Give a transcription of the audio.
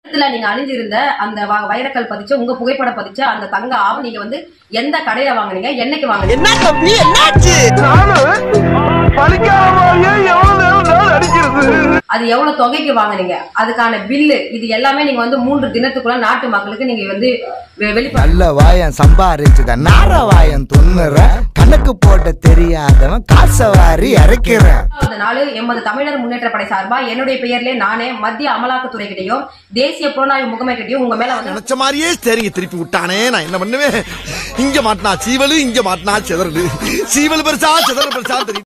இதுல நீங்க அணிஞ்சிருந்த அந்த வ- வைரக்கல் பதிச்ச உங்க புகைப்படம் பதிச்ச அந்த தங்க ஆபம் நீங்க வந்து எந்த கடையில வாங்குனீங்க என்னைக்கு வாங்குனீங்க என்ன தம்பி என்னாச்சு அது எவ்வளவு தொகைக்கு வாங்குனீங்க அதுக்கான பில்லு இது எல்லாமே நீங்க வந்து மூன்று தினத்துக்குள்ள நாட்டு மக்களுக்கு நீங்க வந்து வெ- வெளிப்பட நல்ல வாயன் சம்பாரிச்சுத நார வாயன் துண்ணுற கணக்கு போட தெரியாதவன் காசை வாரி இறக்கிறேன் மூன்றாவது நாள் எமது தமிழர் முன்னேற்ற படை சார்பா என்னுடைய பெயர்ல நானே மத்திய அமலாக்கத்துறை கிட்டையும் தேசிய புலனாய்வு முகமை கிட்டையும் உங்க மேல வந்து நினைச்ச மாதிரியே சரிங்க திருப்பி விட்டானே நான் என்ன பண்ணுவேன் இங்க மாட்டினா சீவலு இங்க மாட்டினா சிதறலு சீவல் பெருசா சிதறல் பெருசா தெரியும்